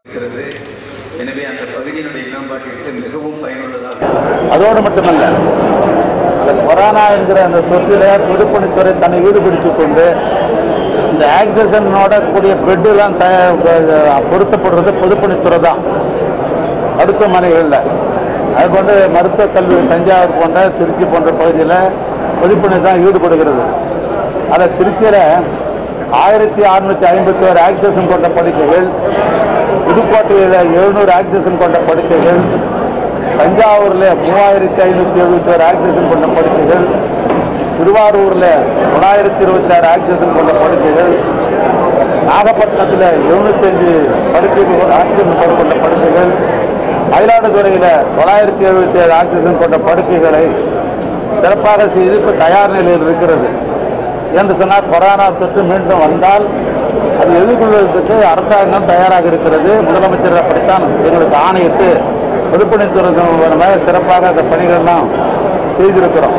இருக்கிறது எனவே அந்த பகுதியினுடைய மேம்பாட்டிற்கு மிகவும் பயனுள்ளதாக இருக்கும். அதோடு மட்டுமல்ல அந்த கொரோனா என்கிற அந்த தொற்றில பொதுப்பணித்துறை தன்னை ஈடுபடுத்திக் கொண்டு இந்த ஆக்சிஜனோட கூடிய பெட்டுலாம் தய- பொருத்தப்படுறது பொதுப்பணித்துறை தான் மருத்துவமனைகளில் அது கொண்டு மருத்துவக் கல்வி தஞ்சாவூர் போன்ற திருச்சி போன்ற பகுதியில் பொதுப்பணி தான் ஈடுபடுகிறது அதை திருச்சியில் ஆயிரத்தி அறுநூத்தி ஐம்பத்தி ஒரு ஆக்சிஜன் கொண்ட படுக்கைகள் புதுக்கோட்டையில் எழுநூறு ஆக்சிஜன் கொண்ட படுக்கைகள் தஞ்சாவூரில் மூவாயிரத்தி ஐநூற்றி எழுபத்தி ஒரு ஆக்சிஜன் கொண்ட படுக்கைகள் திருவாரூரில் தொள்ளாயிரத்தி இருபத்தி ஆறு ஆக்சிஜன் கொண்ட படுக்கைகள் நாகப்பட்டினத்தில் எழுநூத்தஞ்சு படுக்கைகள் ஆக்சிஜன் கொண்ட படுக்கைகள் மயிலாடுதுறையில் தொள்ளாயிரத்தி எழுபத்தி ஏழு ஆக்சிஜன் கொண்ட படுக்கைகளை சிறப்பாக செய்து இப்போ தயார் நிலையில் இருக்கிறது என்று சொன்னால் கொரோனா தொற்று மீண்டும் வந்தால் அது எதிர்கொள்வதற்கு அரசாங்கம் தயாராக இருக்கிறது முதலமைச்சர் அப்படித்தான் எங்களுக்கு ஆணையிட்டு பொதுப்பணித்துறை மூலமாக சிறப்பாக அந்த பணிகள்லாம் செய்திருக்கிறோம்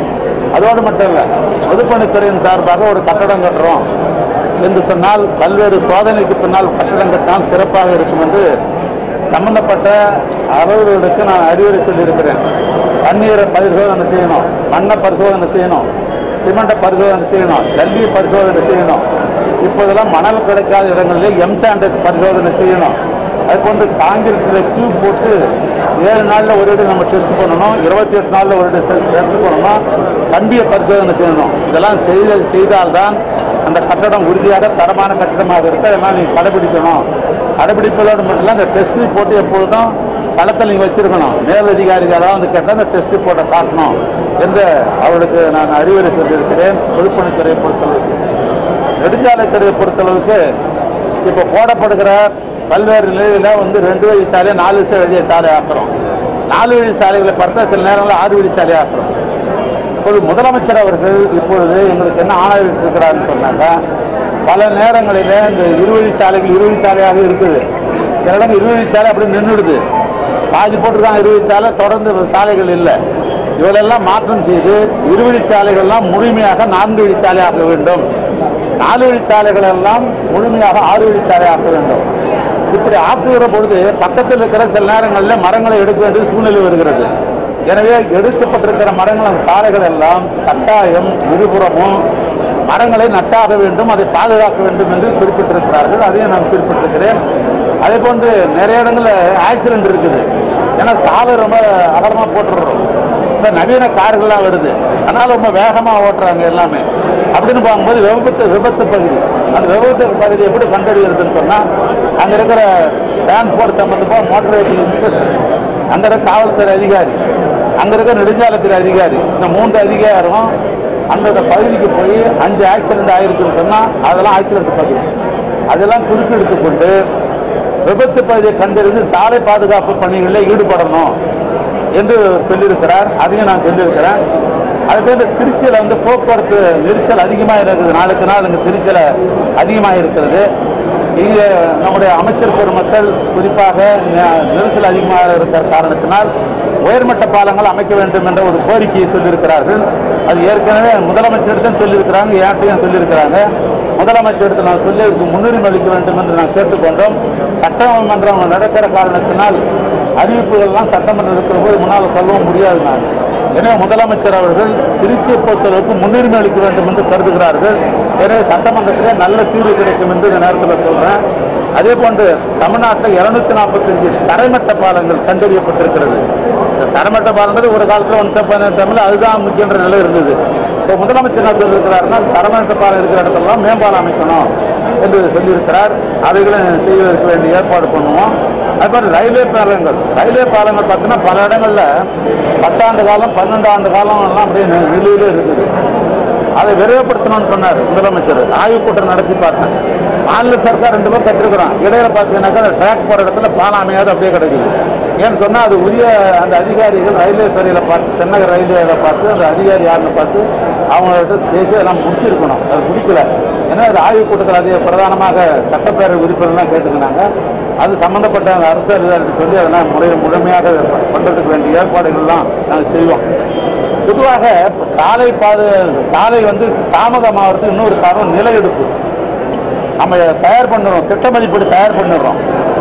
அதோடு மட்டும் இல்லை பொதுப்பணித்துறையின் சார்பாக ஒரு கட்டடம் கட்டுறோம் என்று சொன்னால் பல்வேறு சோதனைக்கு பின்னால் கட்டடம் கட்டினால் சிறப்பாக இருக்கும் என்று சம்பந்தப்பட்ட அலுவலர்களுக்கு நான் அறிவுரை சொல்லியிருக்கிறேன் தண்ணீரை பரிசோதனை செய்யணும் மண்ணை பரிசோதனை செய்யணும் சிமெண்ட்டை பரிசோதனை செய்யணும் ஜல்லியை பரிசோதனை செய்யணும் இப்போதெல்லாம் மணல் கிடைக்காத இடங்களிலே எம்சாண்டை பரிசோதனை செய்யணும் அது போன்று காங்கிரீட்டில் கியூ போட்டு ஏழு நாளில் ஒரு இடம் நம்ம டெஸ்ட் பண்ணணும் இருபத்தி எட்டு நாளில் ஒரு இடம் டெஸ்ட் பண்ணணும் கம்பியை பரிசோதனை செய்யணும் இதெல்லாம் செய்த செய்தால்தான் அந்த கட்டடம் உறுதியாக தரமான கட்டடமாக இருக்கு அதெல்லாம் நீங்கள் கடைபிடிக்கணும் கடைபிடிப்பதோடு மட்டும் இல்லை அந்த டெஸ்ட் ரிப்போர்ட் எப்பொழுதும் களத்தில் நீங்கள் வச்சிருக்கணும் மேலதிகாரிகள் வந்து கேட்டால் அந்த டெஸ்ட் ரிப்போர்ட்டை காட்டணும் என்று அவர்களுக்கு நான் அறிவுரை சொல்லியிருக்கிறேன் பொதுப்பணித்துறையை பொறுத்தளவுக்கு நெடுஞ்சாலைத்துறையை பொறுத்தளவுக்கு இப்போ போடப்படுகிற பல்வேறு நிலையில வந்து ரெண்டு வழி சாலை நாலு வழி சாலை ஆக்குறோம் நாலு வழி சாலைகளை பார்த்தா சில நேரங்களில் ஆறு வழி சாலை ஆக்குறோம் இப்போது முதலமைச்சர் அவர்கள் இப்பொழுது எங்களுக்கு என்ன ஆணையிட்டு இருக்கிறாருன்னு சொன்னாங்க பல நேரங்களில் இந்த இருவழி சாலைகள் இருவழி சாலையாக இருக்குது சில இடங்கள் இருவழி சாலை அப்படி நின்றுடுது பாதி போட்டிருக்காங்க இருவழி சாலை தொடர்ந்து சாலைகள் இல்லை இவளெல்லாம் மாற்றம் செய்து இருவழி சாலைகள்லாம் முழுமையாக நான்கு வழி சாலையாக்க வேண்டும் நாலு வழி சாலைகள் எல்லாம் முழுமையாக ஆறு வழி சாலையாக்க வேண்டும் இப்படி ஆக்குகிற பொழுது பக்கத்தில் இருக்கிற சில நேரங்களில் மரங்களை எடுக்க வேண்டிய சூழ்நிலை வருகிறது எனவே எடுக்கப்பட்டிருக்கிற மரங்கள் அந்த சாலைகள் எல்லாம் கட்டாயம் இருபுறமும் மரங்களை நட்டாக வேண்டும் அதை பாதுகாக்க வேண்டும் என்று குறிப்பிட்டிருக்கிறார்கள் அதையும் நான் குறிப்பிட்டிருக்கிறேன் அதே போன்று நிறைய இடங்களில் ஆக்சிடென்ட் இருக்குது ஏன்னா சாலை ரொம்ப அகலமாக போட்டுடுறோம் இப்போ நவீன கார்கள்லாம் வருது அதனால ரொம்ப வேகமாக ஓட்டுறாங்க எல்லாமே அப்படின்னு பார்க்கும்போது விபத்து விபத்து பகுதி அந்த விபத்து பகுதி எப்படி கண்டறிகிறதுன்னு சொன்னால் அங்கே இருக்கிற டிரான்ஸ்போர்ட் சம்பந்தமாக மோட்டார் வெஹிக்கிள் இன்ஸ்பெக்டர் அங்கே இருக்க காவல்துறை அதிகாரி அங்கே இருக்க நெடுஞ்சாலைத்துறை அதிகாரி இந்த மூன்று அதிகாரம் அந்தந்த பகுதிக்கு போய் அஞ்சு ஆக்சிடென்ட் ஆயிருக்குன்னு சொன்னால் அதெல்லாம் ஆக்சிடென்ட் பகுதி அதெல்லாம் குறிப்பெடுத்துக் கொண்டு விபத்து பகுதியை கண்டறிந்து சாலை பாதுகாப்பு பணிகளில் ஈடுபடணும் என்று சொல்லியிருக்கிறார் அதையும் நான் சொல்லியிருக்கிறேன் அதுக்கு வந்து திருச்சியில் வந்து போக்குவரத்து நெரிசல் அதிகமாக இருக்குது நாளுக்கு நாள் இங்கே திருச்சியில் அதிகமாக இருக்கிறது இங்கே நம்முடைய அமைச்சர் பெருமக்கள் குறிப்பாக நெ- நெரிசல் அதிகமாக இருக்கிற காரணத்தினால் உயர்மட்ட பாலங்கள் அமைக்க வேண்டும் என்ற ஒரு கோரிக்கையை சொல்லியிருக்கிறார்கள் அது ஏற்கனவே முதலமைச்சரிடம் சொல்லியிருக்கிறாங்க ஏன்ட்டையும் சொல்லியிருக்கிறாங்க முதலமைச்சரிடத்தில் நான் சொல்லி அதுக்கு முன்னுரிமை அளிக்க வேண்டும் என்று நான் கேட்டுக்கொண்டோம் சட்டமன்றம் நடக்கிற காரணத்தினால் அறிவிப்புகள்லாம் சட்டமன்றம் இருக்கிற போது முன்னால் சொல்லவும் முடியாது நான் எனவே முதலமைச்சர் அவர்கள் திருச்சியை பொறுத்தளவுக்கு முன்னுரிமை அளிக்க வேண்டும் என்று கருதுகிறார்கள் எனவே சட்டமன்றத்திலே நல்ல தீர்வு கிடைக்கும் என்று இந்த நேரத்தில் சொல்றேன் அதே போன்று தமிழ்நாட்டில் இருநூத்தி நாற்பத்தஞ்சு தரைமட்ட பாலங்கள் கண்டறியப்பட்டிருக்கிறது இந்த தரைமட்ட பாலங்கள் ஒரு காலத்தில் ஒன் செப்பன் தமிழ் அதுதான் முக்கியன்ற நிலை இருந்தது இப்போ முதலமைச்சர் என்ன சொல்லியிருக்கிறாருன்னா தரமட்ட பாலம் இருக்கிற இடத்துலலாம் மேம்பாலம் அமைக்கணும் என்று சொல்லியிருக்கிறார் அவைகளும் செய்வதற்கு வேண்டிய ஏற்பாடு பண்ணுவோம் அதுபோல் ரயில்வே பாலங்கள் ரயில்வே பாலங்கள் பார்த்தீங்கன்னா பல இடங்கள்ல பத்தாண்டு காலம் பன்னெண்டு ஆண்டு காலம் எல்லாம் அப்படியே நி- நிலுவையிலே இருக்குது அதை விரைவுபடுத்தணும்னு சொன்னார் முதலமைச்சர் ஆய்வுக் கூட்டம் நடத்தி பார்த்தேன் மாநில சர்க்கார் ரெண்டு பேர் கட்டிருக்கிறான் இடையில பார்த்தீங்கன்னாக்கா அந்த ட்ராக் போற இடத்துல பாலம் அமையாது அப்படியே கிடைக்குது ஏன்னு சொன்னா அது உரிய அந்த அதிகாரிகள் ரயில்வே துறையில பார்த்து தென்னக ரயில்வேல பார்த்து அந்த அதிகாரி யாருன்னு பார்த்து அவங்கள்ட்ட பேசி எல்லாம் முடிச்சிருக்கணும் அது பிடிக்கல ஏன்னா அது ஆய்வுக் கூட்டத்தில் அதிக பிரதானமாக சட்டப்பேரவை உறுப்பினர்லாம் கேட்டுக்கினாங்க அது சம்பந்தப்பட்ட அந்த அரசு அதிகாரிகள் சொல்லி அதெல்லாம் முறை முழுமையாக பண்றதுக்கு வேண்டிய ஏற்பாடுகள்லாம் நாங்கள் செய்வோம் பொதுவாக சாலை பாது சாலை வந்து தாமதமாகிறதுக்கு இன்னொரு காரணம் நில எடுப்பு நம்ம தயார் பண்ணுறோம் திட்ட மதிப்பீடு தயார் பண்ணிடுறோம்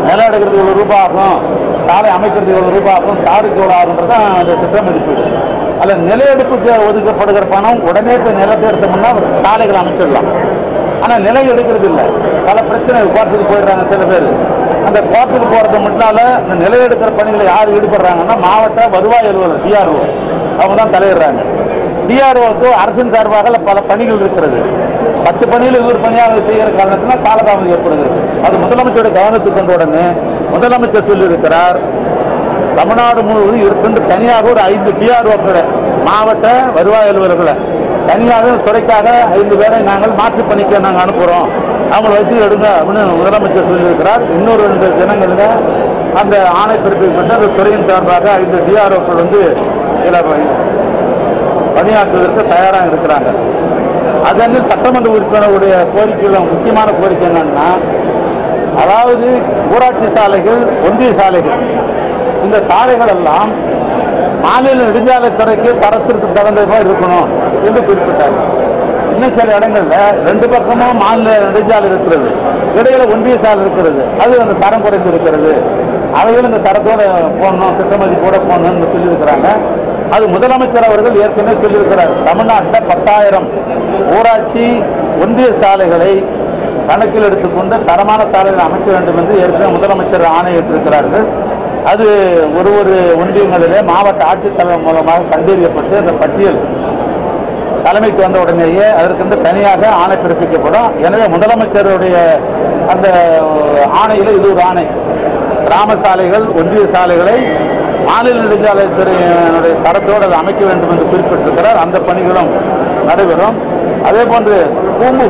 நிலம் எடுக்கிறதுக்கு இவ்வளவு ரூபாய் ஆகும் சாலை அமைக்கிறதுக்கு இவ்வளவு ரூபாய் ஆகும் தாருக்கு இவ்வளவு ஆகுன்றதான் அந்த திட்ட மதிப்பீடு அல்ல நிலையெடுப்புக்கு ஒதுக்கப்படுகிற பணம் உடனே போய் நிலத்தை எடுத்தோம்னா ஒரு சாலைகள் அமைச்சிடலாம் ஆனா நிலை எடுக்கிறது இல்லை பல பிரச்சனை கோர்ட்டுக்கு போயிடுறாங்க சில பேர் அந்த கோர்ட்டுக்கு போறது முன்னால இந்த நிலை எடுக்கிற பணிகளை யார் ஈடுபடுறாங்கன்னா மாவட்ட வருவாய் அலுவலர் டிஆர்ஓ அவங்க தான் தலையிடுறாங்க டிஆர்ஓக்கு அரசின் சார்பாக பல பணிகள் இருக்கிறது பத்து பணியில் இவர் பணியாக செய்கிற காரணத்தினால் காலதாமதம் ஏற்படுகிறது அது முதலமைச்சருடைய கவனத்துக்கு கொண்ட உடனே முதலமைச்சர் சொல்லியிருக்கிறார் தமிழ்நாடு முழுவதும் இருக்கின்ற தனியாக ஒரு ஐந்து டிஆர்ஓக்களை மாவட்ட வருவாய் அலுவலர்களை தனியாக துறைக்காக ஐந்து பேரை நாங்கள் மாற்று பணிக்க நாங்கள் அனுப்புகிறோம் அவங்களை வச்சு எடுங்க அப்படின்னு முதலமைச்சர் சொல்லியிருக்கிறார் இன்னொரு ரெண்டு தினங்களில் அந்த ஆணை பிறப்பிக்கப்பட்டு அந்த துறையின் சார்பாக ஐந்து டிஆர்ஓக்கள் வந்து இதில் பணியாற்றுவதற்கு தயாராக இருக்கிறாங்க அதற்கு சட்டமன்ற உறுப்பினருடைய கோரிக்கையில் முக்கியமான கோரிக்கை என்னன்னா அதாவது ஊராட்சி சாலைகள் ஒன்றிய சாலைகள் இந்த சாலைகள் எல்லாம் மாநில நெடுஞ்சாலைத்துறைக்கு தரத்திற்கு தகுந்ததாக இருக்கணும் என்று குறிப்பிட்டார் இன்னும் சில இடங்கள்ல ரெண்டு பக்கமும் மாநில நெடுஞ்சாலை இருக்கிறது இடையில ஒன்றிய சாலை இருக்கிறது அது அந்த தரம் குறைந்து இருக்கிறது அவைகள் இந்த தரத்தோட போடணும் திட்டமதிப்போட போடணும்னு சொல்லியிருக்கிறாங்க அது முதலமைச்சர் அவர்கள் ஏற்கனவே சொல்லியிருக்கிறார் தமிழ்நாட்டில் பத்தாயிரம் ஊராட்சி ஒன்றிய சாலைகளை கணக்கில் எடுத்துக்கொண்டு தரமான சாலைகளை அமைக்க வேண்டும் என்று ஏற்கனவே முதலமைச்சர் ஆணையிட்டிருக்கிறார்கள் அது ஒரு ஒரு ஒன்றியங்களிலே மாவட்ட ஆட்சித்தலைவர் மூலமாக கண்டறியப்பட்டு அந்த பட்டியல் தலைமைக்கு வந்த உடனேயே அதற்கென்று தனியாக ஆணை பிறப்பிக்கப்படும் எனவே முதலமைச்சருடைய அந்த ஆணையில் இது ஒரு ஆணை கிராம சாலைகள் ஒன்றிய சாலைகளை மாநில நெடுஞ்சாலைத்துறையினுடைய தரத்தோடு அதை அமைக்க வேண்டும் என்று குறிப்பிட்டிருக்கிறார் அந்த பணிகளும் நடைபெறும் அதே போன்று பூம்புகார்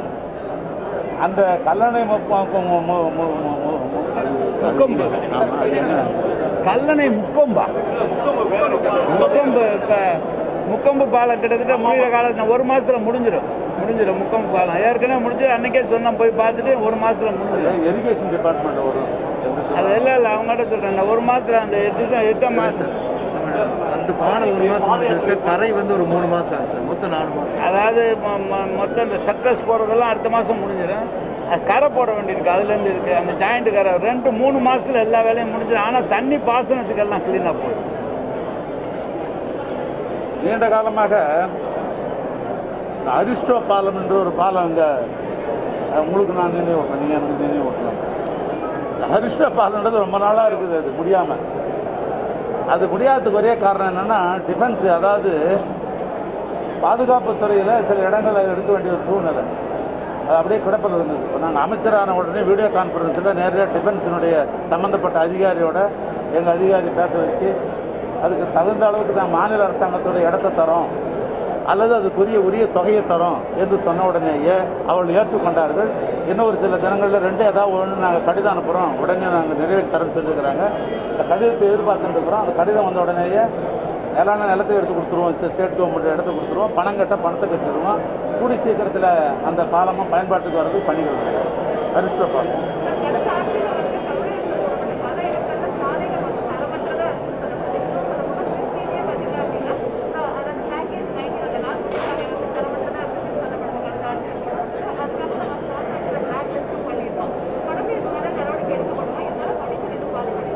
அந்த கல்லணை முப்ப- மு- மு- மு- மு- மு- மு- முக்கொம்பு. ஆமா, அது என்ன? கல்லணை முக்கொம்பா முக்கொம்பு இப்ப முக்கொம்பு பாலம் கிட்டத்தட்ட முடிகிற காலத்துல ஒரு மாசத்துல முடிஞ்சிடும் முடிஞ்சிடும் முக்கொம்பு பாலம் ஏற்கனவே முடிஞ்சு அன்னைக்கே சொன்னேன் போய் பார்த்துட்டு ஒரு மாசத்துல முடிஞ்சிடும் இரிகேஷன் டிபார்ட்மெண்ட் ஒரு அது இல்லை இல்லை அவங்ககிட்ட சொல்றேன் நான் ஒரு மாசத்துல அந்த டிசை எத்த மாசம் அந்த பாலம் ஒரு மாசம் முடிஞ்சிருச்சு கரை வந்து ஒரு மூணு மாசம் ஆச்சு சார் மொத்தம் நாலு மாசம் அதாவது மொ- மொ- மொத்தம் இந்த சட்ரஸ் போடுறதெல்லாம் அடுத்த மாசம் முடிஞ்சிடும் அது கரை போட வேண்டியிருக்கு அதுலேருந்து இருக்கு அந்த ஜாயிண்ட் கரை ரெண்டு மூணு மாசத்துல எல்லா வேலையும் முடிஞ்சிடும் ஆனால் தண்ணி பாசனத்துக்கு எல்லாம் கிளீனாக போயிடும் நீண்ட காலமாக இந்த அரிஸ்டோ பாலம் என்று ஒரு பாலம் இங்க அஹ், உங்களுக்கு நான் நினைவு ஓட்டணும் நீங்க எனக்கு நினைவு ஓட்டணும் இந்த அரிஸ்டோ பாலம்ன்றது ரொம்ப நாளா இருக்குது அது முடியாம அது முடியாததுக்கு ஒரே காரணம் என்னன்னா டிஃபென்ஸ் அதாவது பாதுகாப்பு துறையில சில இடங்களை எடுக்க வேண்டிய ஒரு சூழ்நிலை அது அப்படியே கிடப்பில் இருந்தது இப்போ நாங்கள் அமைச்சரான உடனே வீடியோ கான்ஃபரன்ஸில் நேரடியாக டிஃபென்ஸினுடைய சம்மந்தப்பட்ட அதிகாரியோட எங்கள் அதிகாரி பேச வச்சு அதுக்கு தகுந்த அளவுக்கு தான் மாநில அரசாங்கத்தோட இடத்த தரோம் அல்லது அதுக்குரிய உரிய தொகையை தரோம் என்று சொன்ன உடனேயே அவர்கள் ஏற்றுக்கொண்டார்கள் இன்னும் ஒரு சில தினங்களில் ரெண்டு ஏதாவது ஒன்று நாங்கள் கடிதம் அனுப்புகிறோம் உடனே நாங்கள் நிறைவேற்றி தரோம்னு சொல்லியிருக்கிறாங்க இந்த கடிதத்தை எதிர்பார்த்துட்டு இருக்கிறோம் அந்த கடிதம் வந்த உடனேயே நிலான நிலத்தை எடுத்து கொடுத்துருவோம் ஸ்டே- ஸ்டேட் கவர்மெண்ட் எடுத்து கொடுத்துருவோம் பணம் கட்ட பணத்தை கட்டிடுவோம் கூடி சீக்கிரத்தில் அந்த பாலமும் பயன்பாட்டுக்கு வர்றதுக்கு பண்ணிக்கிறோம் அரிஸ்டோ பாலம் கடந்த ஆட்சியில் வந்து தமிழகத்தில் பல இடங்கள்ல சாலைகள் வந்து தரமற்றதா இருக்குன்னு சொல்லப்படுது இன்னும் சொல்ல போனா திருச்சியிலே பார்த்தீங்க அப்படின்னா அஹ் அதாவது பேக்கேஜ் நைன்டீன் அந்த நாற்பது சாலை வந்து தரமற்றதா இருந்துச்சுன்னு சொல்லப்படுது கடந்த ஆட்சியில் அதுக்கப்புறம் நம்ம கான்ட்ராக்டர் பிளாக் லிஸ்ட்டும் பண்ணியிருக்கோம் தொடர்ந்து இது மேலே நடவடிக்கை எடுக்கப்படணும் இதனால பணிகள் எதுவும் பாதிப்படையும்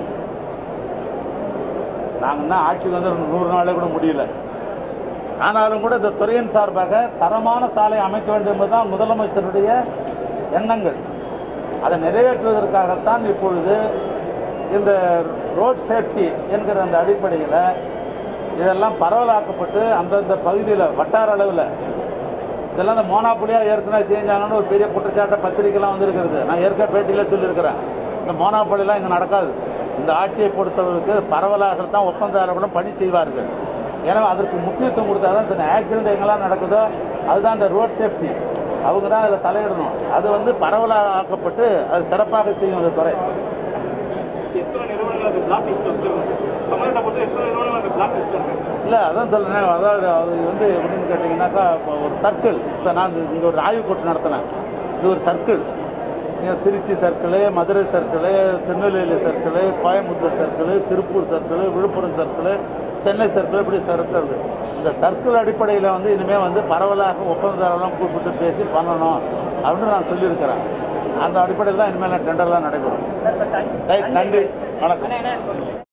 நாங்கள் தான் ஆட்சிக்கு வந்து ஒரு நூறு நாளே கூட முடியல ஆனாலும் கூட இந்த துறையின் சார்பாக தரமான சாலை அமைக்க வேண்டும் என்பதுதான் முதலமைச்சருடைய எண்ணங்கள் அதை நிறைவேற்றுவதற்காகத்தான் இப்பொழுது இந்த ரோட் சேஃப்டி என்கிற அந்த அடிப்படையில் இதெல்லாம் பரவலாக்கப்பட்டு அந்தந்த பகுதியில் வட்டார அளவில் இதெல்லாம் இந்த மோனாப்புலியாக ஏற்கனவே செஞ்சாங்கன்னு ஒரு பெரிய குற்றச்சாட்டை பத்திரிக்கைலாம் வந்திருக்கிறது நான் ஏற்கனவே பேட்டியில் சொல்லியிருக்கிறேன் இந்த மோனாப்புலிலாம் இங்கே நடக்காது இந்த ஆட்சியை பொறுத்தவருக்கு பரவலாகத்தான் ஒப்பந்ததாரர்களும் பணி செய்வார்கள் எனவே அதற்கு முக்கியத்துவம் கொடுத்தா தான் சில ஆக்சிடென்ட் எங்கெல்லாம் நடக்குதோ அதுதான் இந்த ரோட் சேஃப்டி அவங்க தான் அதில் தலையிடணும் அது வந்து பரவலாக ஆக்கப்பட்டு அது சிறப்பாக செய்யும் அந்த துறை எத்தனை நிறுவனங்கள் அந்த பிளாக் லிஸ்ட்ல வச்சிருக்காங்க தமிழ்நாட்டை பொறுத்த எத்தனை நிறுவனங்கள் அந்த பிளாக் லிஸ்ட்ல இருக்கு இல்லை அதான் சொல்றேன் அதாவது அது வந்து எப்படின்னு கேட்டிங்கன்னாக்கா இப்போ ஒரு சர்க்கிள் இப்போ நான் இங்கே ஒரு ஆய்வு கூட்டம் நடத்தினேன் இது ஒரு சர்க்கிள் இங்கே Trichy circle Madurai circle Tirunelveli circle Coimbatore circle Tiruppur circle Villupuram circle Chennai circle இப்படி சர்க்கிள் இந்த சர்க்கிள் அடிப்படையில் வந்து இனிமேல் வந்து பரவலாக ஒப்பந்ததாரெல்லாம் கூப்பிட்டு பேசி பண்ணணும் அப்படின்னு நான் சொல்லியிருக்கிறேன் அந்த அடிப்படையில் தான் இனிமேல் டெண்டர்லாம் நடைபெறும் ரைட் நன்றி வணக்கம்